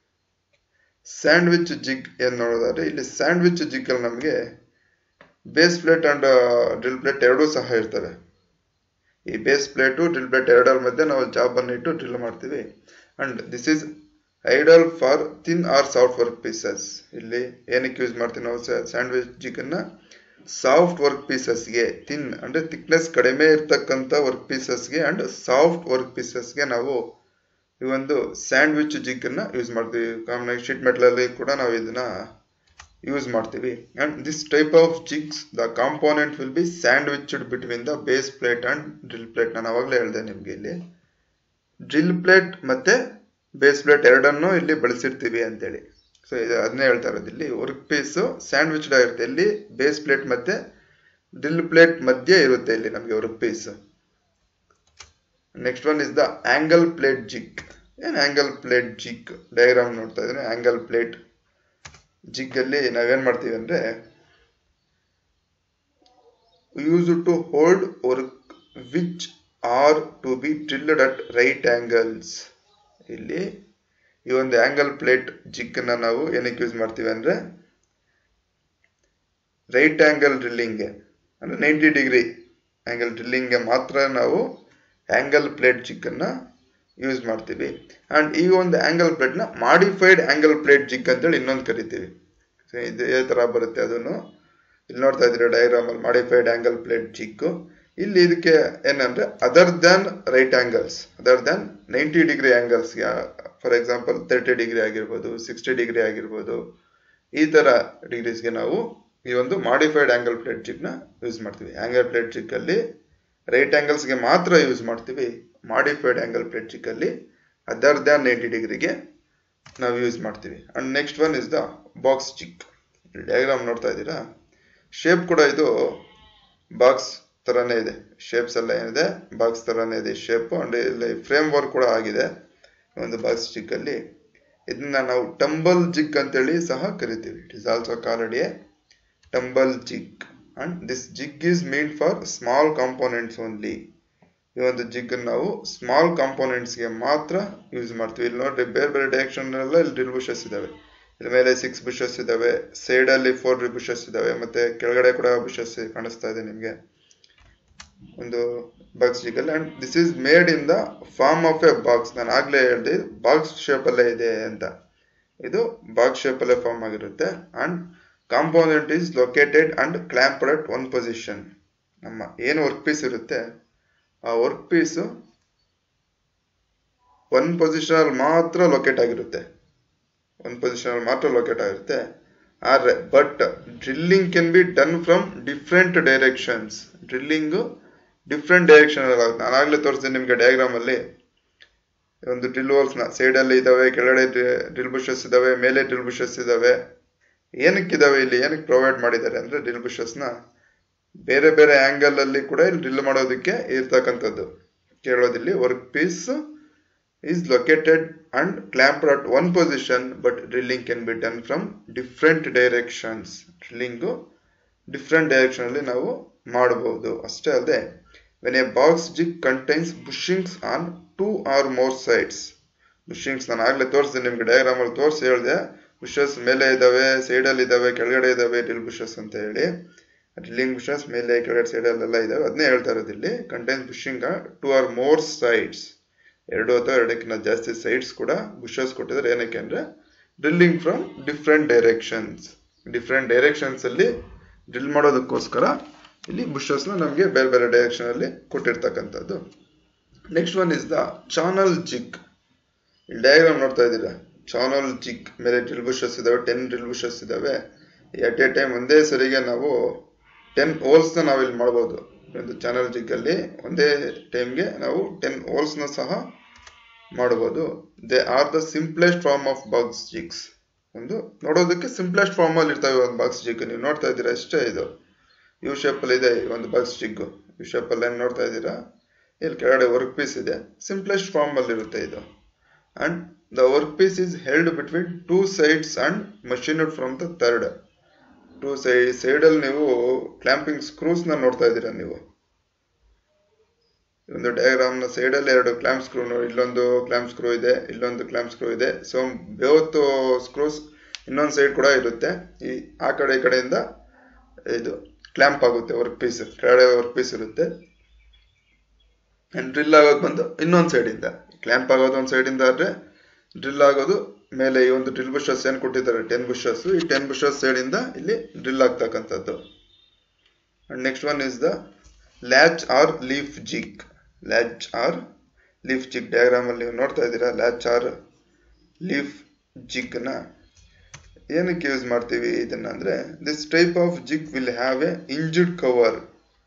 sandwich jig ಏನ್ ನೋಡೋದಾದ್ರೆ ಇಲ್ಲಿ ಸ್ಯಾಂಡ್ವಿಚ್ ಜಿಗ್ ಅಲ್ಲಿ ನಮಗೆ base plate and drill plate ಎರಡೂ ಸಹ ಇರ್ತವೆ ಈ ಬೇಸ್ ಪ್ಲೇಟು ಡ್ರಿಲ್ ಪ್ಲೇಟ್ ಎರಡರ ಮಧ್ಯೆ ನಾವು ಜಾಬ್ ಅನ್ನು ಇಟ್ಟು ಡ್ರಿಲ್ ಮಾಡ್ತೀವಿ and this is ideal for thin or soft work pieces ಇಲ್ಲಿ ಏನಕ್ಕೆ ಯೂಸ್ ಮಾಡ್ತೀವಿ ನಾವು ಸ್ಯಾಂಡ್ವಿಚ್ ಜಿಗನ್ನ ಸಾಫ್ಟ್ ವರ್ಕ್ ಪೀಸಸ್ಗೆ ಥಿನ್ ಅಂದ್ರೆ ಥಿಕ್ನೆಸ್ ಕಡಿಮೆ ಇರ್ತಕ್ಕಂಥ ವರ್ಕ್ ಪೀಸಸ್ಗೆ ಅಂಡ್ ಸಾಫ್ಟ್ ವರ್ಕ್ ಪೀಸಸ್ಗೆ ನಾವು ಈ ಒಂದು ಸ್ಯಾಂಡ್ವಿಚ್ ಜಿಗ್ ಅನ್ನ ಯೂಸ್ ಮಾಡ್ತೀವಿ ಕಾಮನ್ ಶೀಟ್ ಮೆಟಲ್ ಅಲ್ಲಿ ಕೂಡ ನಾವು ಇದನ್ನ ಯೂಸ್ ಮಾಡ್ತೀವಿ and this type of jigs the component will be sandwiched between the base plate and drill plate ನಾನು ಅವಾಗಲೇ ಹೇಳಿದೆ ನಿಮ್ಗೆ ಇಲ್ಲಿ ಡ್ರಿಲ್ ಪ್ಲೇಟ್ ಮತ್ತೆ ಬೇಸ್ ಪ್ಲೇಟ್ ಎರಡನ್ನೂ ಇಲ್ಲಿ ಬಳಸಿರ್ತೀವಿ ಅಂತೇಳಿ ಸೊ ಇದು ಅದನ್ನೇ ಹೇಳ್ತಾ ಇರೋದು ಇಲ್ಲಿ ವರ್ಕ್ ಪೀಸ್ ಸ್ಯಾಂಡ್ವಿಚ್ಡ್ ಆಗಿರುತ್ತೆ ಇಲ್ಲಿ ಬೇಸ್ ಪ್ಲೇಟ್ ಮತ್ತೆ ಡ್ರಿಲ್ ಪ್ಲೇಟ್ ಮಧ್ಯೆ ಇರುತ್ತೆ ಇಲ್ಲಿ ನಮಗೆ work piece next one is the angle plate jig ಏನ್ ಆಂಗಲ್ ಪ್ಲೇಟ್ ಜಿಗ್ ಡಯಾಗ್ರಾಮ್ ನೋಡ್ತಾ ಇದ್ರೆ ಆಂಗಲ್ ಪ್ಲೇಟ್ ಜಿಗ್ ಅಲ್ಲಿ ನಾವೇನ್ ಮಾಡ್ತೀವಿ ಅಂದ್ರೆ use to hold work which are to be drilled at right angles ಇಲ್ಲಿ ಈ ಒಂದು ಆಂಗಲ್ ಪ್ಲೇಟ್ ಜಿಗ್ ನ ನಾವು ಏನಕ್ಕೆ ಯೂಸ್ ಮಾಡ್ತೀವಿ ಅಂದ್ರೆ ರೈಟ್ ಆಂಗಲ್ ಡ್ರಿಲ್ಲಿಂಗ್ಗೆ ಅಂದ್ರೆ ನೈಂಟಿ ಡಿಗ್ರಿ ಆಂಗಲ್ ಡ್ರಿಲ್ಲಿಂಗ್ಗೆ ಮಾತ್ರ ನಾವು ಆಂಗಲ್ ಪ್ಲೇಟ್ ಜಿಗ್ ಅನ್ನ ಯೂಸ್ ಮಾಡ್ತೀವಿ ಅಂಡ್ ಈ ಒಂದು ಆಂಗಲ್ ಪ್ಲೇಟ್ ನ ಮಾಡಿಫೈಡ್ ಆಂಗಲ್ ಪ್ಲೇಟ್ ಜಿಗ್ ಅಂತೇಳಿ ಇನ್ನೊಂದು ಕರಿತೀವಿ ಇದೇ ತರ ಬರುತ್ತೆ ಅದನ್ನು ಇಲ್ಲಿ ನೋಡ್ತಾ ಇದ್ದೀರಾ ಡಯಾಗ್ರಾಮ್ ಅಲ್ಲಿ ಮಾಡಿಫೈಡ್ ಆಂಗಲ್ ಪ್ಲೇಟ್ ಜಿಗ್ ಇಲ್ಲಿ ಇದಕ್ಕೆ ಏನಂದ್ರೆ other than right angles other than ninety degree angles for example thirty degree ಆಗಿರ್ಬೋದು ಸಿಕ್ಸ್ಟಿ ಡಿಗ್ರಿ ಆಗಿರ್ಬೋದು ಈ ತರ ಡಿಗ್ರೀಸ್ಗೆ ನಾವು ಈ ಒಂದು ಮಾಡಿಫೈಡ್ ಆಂಗಲ್ ಪ್ಲೇಟ್ ಜಿಗ್ ನ ಯೂಸ್ ಮಾಡ್ತೀವಿ ಆಂಗಲ್ ಪ್ಲೇಟ್ ಜಿಗ್ ಅಲ್ಲಿ ರೈಟ್ ಆಂಗಲ್ಸ್ಗೆ ಮಾತ್ರ ಯೂಸ್ ಮಾಡ್ತೀವಿ ಮಾಡಿಫೈಡ್ ಆಂಗಲ್ ಪ್ಲೇಟ್ ಜಿಗ್ ಅಲ್ಲಿ ಅದರ್ ದ್ಯಾನ್ ನೈಂಟಿ ಡಿಗ್ರಿಗೆ ನಾವು ಯೂಸ್ ಮಾಡ್ತೀವಿ and next one is the box jig diagram ನೋಡ್ತಾ ಇದ್ದೀರಾ ಶೇಪ್ ಕೂಡ ಇದು ಬಾಕ್ಸ್ ತರಾನೇ ಇದೆ ಶೇಪ್ಸ್ ಎಲ್ಲ ಏನಿದೆ ಬಾಕ್ಸ್ ತರಾನೇ ಇದೆ ಶೇಪ್ ಅಂಡ್ ಇಲ್ಲಿ ಫ್ರೇಮ್ ವರ್ಕ್ ಕೂಡ ಆಗಿದೆ ಒಂದು ಬಾಕ್ಸ್ ಜಿಗ್ ಅಲ್ಲಿ ಇದನ್ನ ನಾವು ಟಂಬಲ್ ಜಿಗ್ ಅಂತೇಳಿ ಸಹ ಕರಿತೀವಿ it is also called a tumble jig and this jig is made for small components only ಈ ಒಂದು ಜಿಗ್ ನಾವು ಸ್ಮಾಲ್ ಕಾಂಪೋನೆಂಟ್ಸ್ಗೆ ಮಾತ್ರ ಯೂಸ್ ಮಾಡ್ತೀವಿ ಇಲ್ಲಿ ನೋಡ್ರಿ ಬೇರೆ ಬೇರೆ ಡೈರೆಕ್ಷನ್ ಎಲ್ಲ ಇಲ್ಲಿ ಡ್ರಿಲ್ ಬುಷಸ್ ಇದಾವೆ ಇದ್ರ ಮೇಲೆ ಸಿಕ್ಸ್ ಬುಷಸ್ ಇದಾವೆ ಸೈಡ್ ಅಲ್ಲಿ ಫೋರ್ ಬುಷಸ್ ಇದಾವೆ ಮತ್ತೆ ಕೆಳಗಡೆ ಕೂಡ ಬುಷಸ್ ಕಾಣಿಸ್ತಾ ಇದೆ ನಿಮ್ಗೆ ಒಂದು ಬಾಕ್ಸ್ ಜಿಗಲ್ and this is made in the form of a box ನಾನು ಆಗ್ಲೇ ಹೇಳಿದೆ ಬಾಕ್ಸ್ ಶೇಪ್ ಅಲ್ಲೇ ಇದೆ ಅಂತ ಇದು ಬಾಕ್ಸ್ ಶೇಪ್ ಅಲ್ಲೇ ಫಾರ್ಮ್ ಆಗಿರುತ್ತೆ and component is located and clamped at one position ನಮ್ಮ ಏನು ವರ್ಕ್ ಪೀಸ್ ಇರುತ್ತೆ ಆ ವರ್ಕ್ ಪೀಸ್ ಒನ್ ಪೊಸಿಷನ್ ಅಲ್ಲಿ ಮಾತ್ರ ಲೊಕೇಟ್ ಆಗಿರುತ್ತೆ ಒನ್ ಪೊಸಿಷನ್ ಅಲ್ಲಿ ಮಾತ್ರ ಲೊಕೇಟ್ ಆಗಿರುತ್ತೆ ಆದ್ರೆ but drilling can be done from different directions drilling different direction ಆಗುತ್ತೆ ನಾನು ಆಗ್ಲೇ ತೋರಿಸಿದೆ ನಿಮ್ಗೆ ಡಯಾಗ್ರಾಮ್ ಅಲ್ಲಿ ಒಂದು ಡ್ರಿಲ್ ಹೋಲ್ಸ್ ನ ಸೈಡ್ ಅಲ್ಲಿ ಇದಾವೆ ಕೆಳಗಡೆ ಡ್ರಿಲ್ ಬುಷಸ್ ಇದಾವೆ ಮೇಲೆ ಡ್ರಿಲ್ ಬುಷಸ್ ಇದಾವೆ ಏನಕ್ಕಿದಾವೆ ಇಲ್ಲಿ ಏನಕ್ಕೆ ಪ್ರೊವೈಡ್ ಮಾಡಿದ್ದಾರೆ ಅಂದ್ರೆ ಡ್ರಿಲ್ ಬುಷಸ್ ನ ಬೇರೆ ಬೇರೆ ಆಂಗಲ್ ಅಲ್ಲಿ ಕೂಡ ಇಲ್ಲಿ ಡ್ರಿಲ್ ಮಾಡೋದಕ್ಕೆ ಇರ್ತಕ್ಕಂಥದ್ದು ಕೇಳೋದಿಲ್ಲಿ work piece is located and clamped at one position but drilling can be done from different directions drilling different direction ಅಲ್ಲಿ ನಾವು ಮಾಡಬಹುದು ಅಷ್ಟೇ ಅಲ್ಲದೆ when a box jig contains bushings on two or more sides bushings ನಾನು ಆಗ್ಲೇ ತೋರಿಸಿದೆ ನಿಮ್ಗೆ diagram ಅಲ್ಲಿ ತೋರಿಸಿ ಹೇಳಿದೆ ಬುಷಸ್ ಮೇಲೆ ಇದಾವೆ ಸೈಡಲ್ಲಿ ಇದಾವೆ ಕೆಳಗಡೆ ಇದಾವೆ ಡ್ರಿಲ್ ಬುಷಸ್ ಅಂತ ಹೇಳಿ ಡ್ರಿಲ್ಲಿಂಗ್ ಬುಷಸ್ ಮೇಲೆ ಕೆಳಗಡೆ ಸೈಡಲ್ಲೆಲ್ಲ ಇದಾವೆ ಅದನ್ನೇ ಹೇಳ್ತಾ ಇರೋದು ಇಲ್ಲಿ contains bushing two or more sides ಎರಡು ಅಥವಾ ಎರಡಕ್ಕಿಂತ ಜಾಸ್ತಿ ಸೈಡ್ಸ್ ಕೂಡ ಬುಷಸ್ ಕೊಟ್ಟಿದ್ದಾರೆ ಏನಕ್ಕೆ ಅಂದ್ರೆ drilling from different directions different directions ಅಲ್ಲಿ ಡ್ರಿಲ್ ಮಾಡೋದಕ್ಕೋಸ್ಕರ ಇಲ್ಲಿ ಬುಷಸ್ನ ನಮಗೆ ಬೇರೆ ಬೇರೆ ಡೈರೆಕ್ಷನ್ ಅಲ್ಲಿ ಕೊಟ್ಟಿರ್ತಕ್ಕಂಥದ್ದು next one is the channel jig ಇಲ್ಲಿ ಡಯಾಗ್ರಾಮ್ ನೋಡ್ತಾ ಇದ್ದೀರಾ ಚಾನಲ್ ಜಿಗ್ ಮೇಲೆ ಡ್ರಿಲ್ ಬುಷಸ್ ಇದಾವೆ ಟೆನ್ ಡ್ರಿಲ್ ಬುಷಸ್ ಇದಾವೆ ಅಟ್ ಎ ಟೈಮ್ ಒಂದೇ ಸರಿಗೆ ನಾವು ಟೆನ್ ಹೋಲ್ಸ್ನ ನಾವಿಲ್ಲಿ ಮಾಡ್ಬೋದು ಒಂದು ಚಾನಲ್ ಜಿಗ್ ಅಲ್ಲಿ ಒಂದೇ ಟೈಮ್ಗೆ ನಾವು ಟೆನ್ ಹೋಲ್ಸ್ನ ಸಹ ಮಾಡಬಹುದು they are the simplest form of box jigs ಒಂದು ನೋಡೋದಕ್ಕೆ ಸಿಂಪ್ಲೆಸ್ಟ್ ಫಾರ್ಮ್ ಅಲ್ಲಿ ಇರ್ತವೆ ಒಂದು ಬಾಕ್ಸ್ ಜಿಗ್ ನೀವು ನೋಡ್ತಾ ಇದ್ದೀರಾ ಅಷ್ಟೇ ಇದು ಯು ಶೇಪ್ ಅಲ್ಲಿ ಇದೆ ಒಂದು ಬಾಕ್ಸ್ ಜಿಗ್ ಯು ಶೇಪ್ ಅಲ್ಲಿ ಏನ್ ನೋಡ್ತಾ ಇದ್ದೀರಾ ಇಲ್ಲಿ ಕೆಳಗಡೆ ವರ್ಕ್ ಪೀಸ್ ಇದೆ ಸಿಂಪ್ಲೆಸ್ಟ್ ಫಾರ್ಮ್ ಅಲ್ಲಿ ಇರುತ್ತೆ ಇದು and the work piece is held between two sides and machined from the third to side side ಅಲ್ಲಿ ನೀವು ಕ್ಲಾಂಪಿಂಗ್ ಸ್ಕ್ರೂಸ್ ನ ನೋಡ್ತಾ ಇದ್ದೀರಾ ನೀವು ಒಂದು ಡಯಾಗ್ರಾಮ್ ನ ಸೈಡ್ ಅಲ್ಲಿ ಎರಡು ಕ್ಲಾಂಪ್ ಸ್ಕ್ರೂ ಇಲ್ಲೊಂದು ಕ್ಲಾಂಪ್ ಸ್ಕ್ರೂ ಇದೆ ಇಲ್ಲೊಂದು ಕ್ಲಾಂಪ್ ಸ್ಕ್ರೂ ಇದೆ ಸೊ ಬೇವತ್ತು ಸ್ಕ್ರೂಸ್ ಇನ್ನೊಂದು ಸೈಡ್ ಕೂಡ ಇರುತ್ತೆ ಈ ಆ ಕಡೆ ಈ ಕಡೆಯಿಂದ ಇದು ಕ್ಲಾಂಪ್ ಆಗುತ್ತೆ ವರ್ಕ್ ಪೀಸ್ ಕೆಳಗಡೆ ವರ್ಕ್ ಪೀಸ್ ಇರುತ್ತೆ ಡ್ರಿಲ್ ಆಗೋದು ಬಂದು ಇನ್ನೊಂದು ಸೈಡಿಂದ ಕ್ಲಾಂಪ್ ಆಗೋದು ಒಂದು ಸೈಡಿಂದ ಆದ್ರೆ ಡ್ರಿಲ್ ಆಗೋದು ಮೇಲೆ ಈ ಒಂದು ಡ್ರಿಲ್ ಬುಷಸ್ ಏನು ಕೊಟ್ಟಿದ್ದಾರೆ ಟೆನ್ ಬುಷಸ್ ಈ ಟೆನ್ ಬುಷಸ್ ಸೈಡಿಂದ ಇಲ್ಲಿ ಡ್ರಿಲ್ ಆಗ್ತಕ್ಕಂಥದ್ದು and next one is the latch or leaf jig latch or leaf jig diagram ಅಲ್ಲಿ ನೀವು ನೋಡ್ತಾ ಇದ್ದೀರಾ ಲ್ಯಾಚ್ ಆರ್ ಲೀಫ್ ಜಿಗ್ ನ ಏನಕ್ಕೆ ಯೂಸ್ ಮಾಡ್ತೀವಿ ಇದನ್ನ ಅಂದ್ರೆ this type of jig will have a hinged cover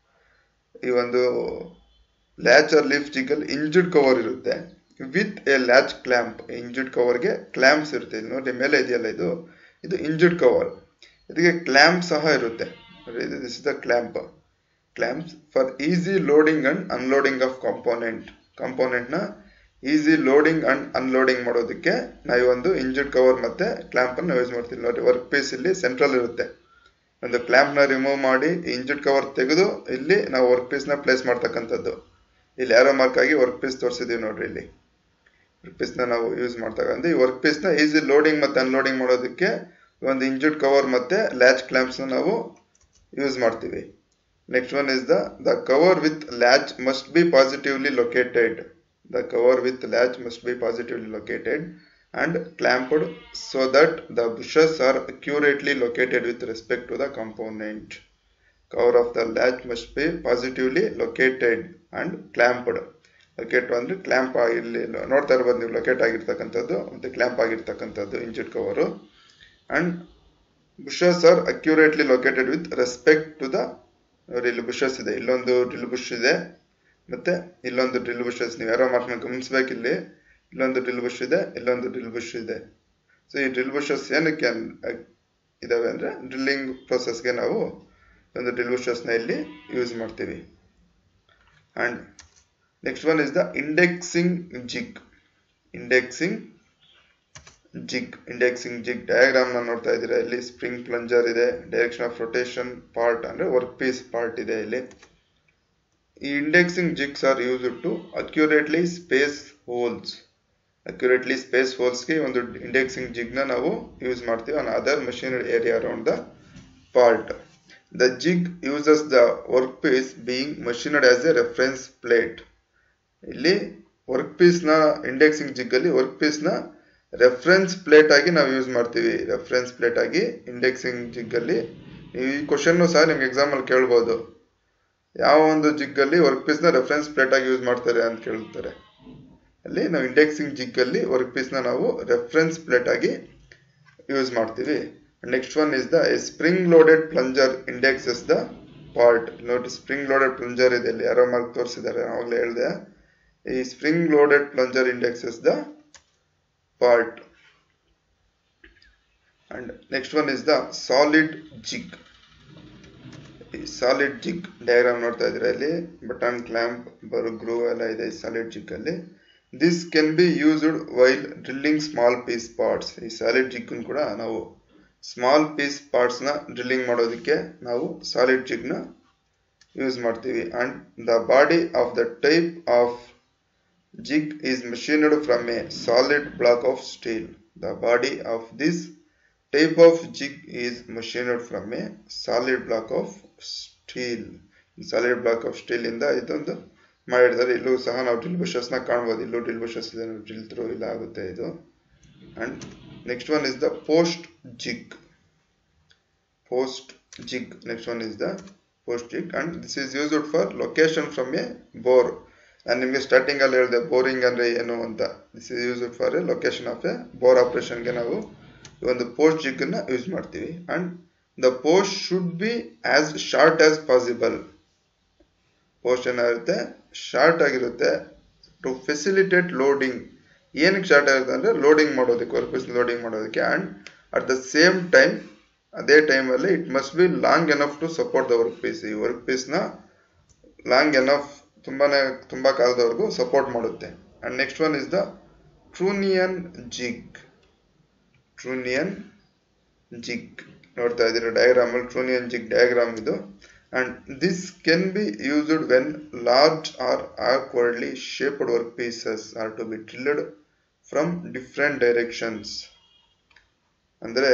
ಈ ಒಂದು ಲ್ಯಾಚ್ ಆರ್ ಲೀಫ್ ಜಿಗ್ ಅಲ್ಲಿ ಇಂಜುಡ್ ಕವರ್ ಇರುತ್ತೆ with a latch clamp hinged ಕವರ್ಗೆ ಕ್ಲ್ಯಾಂಪ್ಸ್ ಇರುತ್ತೆ ಇಲ್ಲಿ ನೋಡಿ ಮೇಲೆ ಇದೆಯಲ್ಲ ಇದು ಇದು ಇಂಜುಡ್ ಕವರ್ ಇದಕ್ಕೆ ಕ್ಲ್ಯಾಂಪ್ ಸಹ ಇರುತ್ತೆ this is the clamp clamps for easy loading and unloading of component component ನ ಈಸಿ ಲೋಡಿಂಗ್ ಅಂಡ್ ಅನ್ಲೋಡಿಂಗ್ ಮಾಡೋದಕ್ಕೆ ನಾವು ಒಂದು ಇಂಜುಡ್ ಕವರ್ ಮತ್ತೆ ಕ್ಲ್ಯಾಂಪ್ ಅನ್ನು ಯೂಸ್ ಮಾಡ್ತೀವಿ ನೋಡಿ ವರ್ಕ್ ಪೀಸ್ ಇಲ್ಲಿ ಸೆಂಟ್ರಲ್ ಇರುತ್ತೆ ಒಂದು ಕ್ಲ್ಯಾಂಪ್ ನ ರಿಮೂವ್ ಮಾಡಿ ಇಂಜುಡ್ ಕವರ್ ತೆಗೆದು ಇಲ್ಲಿ ನಾವು ವರ್ಕ್ ಪೀಸ್ ನ ಪ್ಲೇಸ್ ಮಾಡ್ತಕ್ಕಂಥದ್ದು ಇಲ್ಲಿ ಯಾರೋ ಮಾರ್ಕ್ ಆಗಿ ವರ್ಕ್ ಪೀಸ್ ತೋರಿಸಿದೀವಿ ನೋಡ್ರಿ ಇಲ್ಲಿ ವರ್ಕ್ ಪೀಸ್ ನ ನಾವು ಯೂಸ್ ಮಾಡ್ತಕ್ಕಂಥ ಈ ವರ್ಕ್ ಪೀಸ್ ನ ಈಸಿ ಲೋಡಿಂಗ್ ಮತ್ತೆ ಅನ್ಲೋಡಿಂಗ್ ಮಾಡೋದಕ್ಕೆ ಒಂದು ಇಂಜುಡ್ ಕವರ್ ಮತ್ತೆ ಲ್ಯಾಚ್ ಕ್ಲ್ಯಾಂಪ್ಸ್ ನ ನಾವು ಯೂಸ್ ಮಾಡ್ತೀವಿ next one is the the cover with latch must be positively located the cover with latch must be positively located and clamped so that the bushes are accurately located with respect to the component. Cover of the latch must be positively located and clamped. Locate ಅಂದ್ರೆ clamp ಇಲ್ಲಿ ನೋಡ್ತಾ ಇರ್ಬೋದು ನೀವು locate ಆಗಿರ್ತಕ್ಕಂಥದ್ದು ಮತ್ತೆ clamp ಆಗಿರ್ತಕ್ಕಂಥದ್ದು hinged cover and bushes are accurately located with respect to the ಇಲ್ಲಿ bushes ಇದೆ ಇಲ್ಲೊಂದು ಡ್ರಿಲ್ ಬುಷ್ ಇದೆ ಮತ್ತೆ ಇಲ್ಲೊಂದು ಡ್ರಿಲ್ ಬುಷಸ್ ನೀವು ಯಾರೋ ಮಾರ್ಕ್ನ ಗಮನಿಸ್ಬೇಕಿಲ್ಲಿ ಇಲ್ಲೊಂದು ಡ್ರಿಲ್ ಬುಷ್ ಇದೆ ಇಲ್ಲೊಂದು ಡ್ರಿಲ್ ಬುಷ್ ಇದೆ ಸೊ ಈ ಡ್ರಿಲ್ ಬುಷಸ್ ಏನಕ್ಕೆ ಇದಾವೆ ಅಂದ್ರೆ ಡ್ರಿಲ್ಲಿಂಗ್ ಪ್ರೊಸೆಸ್ಗೆ ನಾವು ಒಂದು ಡ್ರಿಲ್ ಬುಷಸ್ನ ಇಲ್ಲಿ ಯೂಸ್ ಮಾಡ್ತೀವಿ and next one is the indexing jig indexing jig indexing jig diagram ನ ನೋಡ್ತಾ ಇದ್ದೀರಾ ಇಲ್ಲಿ ಸ್ಪ್ರಿಂಗ್ ಪ್ಲಂಜರ್ ಇದೆ ಡೈರೆಕ್ಷನ್ ಆಫ್ ರೊಟೇಷನ್ ಪಾರ್ಟ್ ಅಂದ್ರೆ ವರ್ಕ್ ಪೀಸ್ ಪಾರ್ಟ್ ಇದೆ ಇಲ್ಲಿ ಈ indexing jigs are use to accurately space holes accurately space ಹೋಲ್ಸ್ಗೆ ಒಂದು ಇಂಡೆಕ್ಸಿಂಗ್ ಜಿಗ್ ನ ನಾವು ಯೂಸ್ ಮಾಡ್ತೀವಿ on other machine area around the part the jig uses the work piece being machined as a reference plate ಇಲ್ಲಿ work piece ನ indexing jig ಅಲ್ಲಿ work piece ನ reference plate ಆಗಿ ನಾವು ಯೂಸ್ ಮಾಡ್ತೀವಿ ರೆಫರೆನ್ಸ್ ಪ್ಲೇಟ್ ಆಗಿ indexing jig ಅಲ್ಲಿ ಈ ಕ್ವಶನ್ ಸಹ ನಿಮ್ಗೆ ಎಕ್ಸಾಮ್ ಅಲ್ಲಿ ಕೇಳ್ಬೋದು ಯಾವ ಒಂದು ಜಿಗ್ ಅಲ್ಲಿ ವರ್ಕ್ ಪೀಸ್ ನ ರೆಫರೆನ್ಸ್ ಪ್ಲೇಟ್ ಆಗಿ ಯೂಸ್ ಮಾಡ್ತಾರೆ ಅಂತ ಕೇಳ್ತಾರೆ ಅಲ್ಲಿ ನಾವು ಇಂಡೆಕ್ಸಿಂಗ್ ಜಿಗ್ ಅಲ್ಲಿ ವರ್ಕ್ ಪೀಸ್ ನ ನಾವು ರೆಫರೆನ್ಸ್ ಪ್ಲೇಟ್ ಆಗಿ ಯೂಸ್ ಮಾಡ್ತೀವಿ next one is the spring loaded plunger indexes the part ನೋಡಿ ಸ್ಪ್ರಿಂಗ್ ಲೋಡೆಡ್ ಪ್ಲಂಜರ್ ಇದೆ ಇಲ್ಲಿ ಯಾರೋ ಮಾರ್ಕ್ ತೋರಿಸಿದ್ದಾರೆ ಆವಾಗಲೇ ಹೇಳಿದೆ ಈ spring loaded plunger indexes the part and next one is the solid jig ಈ ಸಾಲಿಡ್ ಜಿಗ್ ಡಯಾಗ್ರಾಮ್ ನೋಡ್ತಾ ಇದ್ರೆ ಇಲ್ಲಿ ಬಟನ್ ಕ್ಲ್ಯಾಂಪ್ ಬರು ಗ್ರೂ ಎಲ್ಲ ಇದೆ ಸಾಲಿಡ್ ಜಿಗ್ ಅಲ್ಲಿ this can be used while drilling small piece parts ಈ ಸಾಲಿಡ್ ಜಿಗ್ ಕೂಡ ನಾವು ಸ್ಮಾಲ್ ಪೀಸ್ ಪಾರ್ಟ್ಸ್ ನ ಡ್ರಿಲ್ಲಿಂಗ್ ಮಾಡೋದಕ್ಕೆ ನಾವು ಸಾಲಿಡ್ ಜಿಗ್ ನ ಯೂಸ್ ಮಾಡ್ತೀವಿ and the body of the type of jig is machined from a solid block of steel. The body of this type of jig is machined from a solid block of steel. Solid block of steel ಇಂದ ಇದೊಂದು ಮಾಡಿರ್ತಾರೆ ಇಲ್ಲೂ ಸಹ ನಾವು drill bushes ನ ಕಾಣ್ಬೋದು ಇಲ್ಲೂ drill bushes ಇದೆ ಡ್ರಿಲ್ ಥ್ರೂ ಇಲ್ಲ ಆಗುತ್ತೆ ಇದು and next one is the post jig post jig next one is the post jig and this is used for location from a bore ನಾನು ನಿಮಗೆ ಸ್ಟಾರ್ಟಿಂಗ್ ಅಲ್ಲಿ ಹೇಳಿದೆ ಬೋರಿಂಗ್ ಅಂದ್ರೆ ಏನು ಅಂತ this is use for a location of a bore ಆಪರೇಷನ್ಗೆ ನಾವು ಈ ಒಂದು ಪೋಸ್ಟ್ ಜಿಗ್ ಅನ್ನ ಯೂಸ್ ಮಾಡ್ತೀವಿ and the post should be as short as possible post ಏನಾಗಿರುತ್ತೆ ಶಾರ್ಟ್ ಆಗಿರುತ್ತೆ ಟು ಫೆಸಿಲಿಟೇಟ್ ಲೋಡಿಂಗ್ ಏನಕ್ಕೆ ಶಾರ್ಟ್ ಆಗಿರುತ್ತೆ ಅಂದ್ರೆ ಲೋಡಿಂಗ್ ಮಾಡೋದಕ್ಕೆ ವರ್ಕ್ ಪೀಸ್ ಲೋಡಿಂಗ್ ಮಾಡೋದಕ್ಕೆ and at the same time ಅದೇ ಟೈಮಲ್ಲಿ it must be long enough to support the work piece ಈ ವರ್ಕ್ ಪೀಸ್ನ ಲಾಂಗ್ ಎನಫ್ ತುಂಬಾನೇ ತುಂಬಾ ಕಾಲದವರೆಗೂ ಸಪೋರ್ಟ್ ಮಾಡುತ್ತೆ and next one is the trunnion jig trunnion jig ನೋಡ್ತಾ ಇದ್ದೀರಾ ಡಯಾಗ್ರಾಮ್ ಅಲ್ಲಿ ಟ್ರೂನಿಯನ್ ಜಿಗ್ ಡಯಾಗ್ರಾಮ್ ಇದು and this can be used when large R awkwardly shaped work pieces are to be drilled from different directions ಅಂದ್ರೆ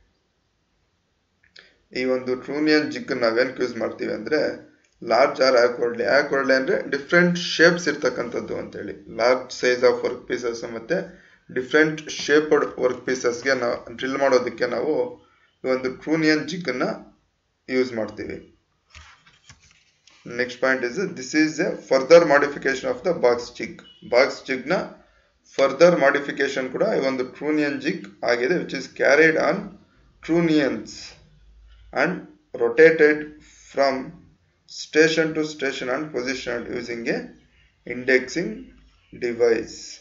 ಈ ಒಂದು trunnion ಜಿಗ್ ನಾವೇನ್ use ಮಾಡ್ತೀವಿ ಅಂದ್ರೆ ಲಾರ್ಜ್ ಆರ್ ಆಕ್ವರ್ಡ್ಲಿ ಆಕ್ವರ್ಡ್ಲಿ ಅಂದ್ರೆ ಡಿಫ್ರೆಂಟ್ ಶೇಪ್ಸ್ ಇರ್ತಕ್ಕಂಥದ್ದು ಅಂತೇಳಿ large size of work pieces ಮತ್ತೆ ಡಿಫ್ರೆಂಟ್ ಶೇಪ್ಡ್ ವರ್ಕ್ ಪೀಸಸ್ಗೆ ನಾವು ಡ್ರಿಲ್ ಮಾಡೋದಕ್ಕೆ ನಾವು ಈ ಒಂದು ಟ್ರೂನಿಯನ್ ಜಿಗ್ ಅನ್ನ ಯೂಸ್ ಮಾಡ್ತೀವಿ next point is this is a further modification of the box jig box jig ನ ಫರ್ದರ್ ಮಾಡಿಫಿಕೇಶನ್ ಕೂಡ ಈ ಒಂದು ಟ್ರೂನಿಯನ್ ಜಿಗ್ ಆಗಿದೆ which is carried on trunnions and rotated from station to station and positioned using a indexing device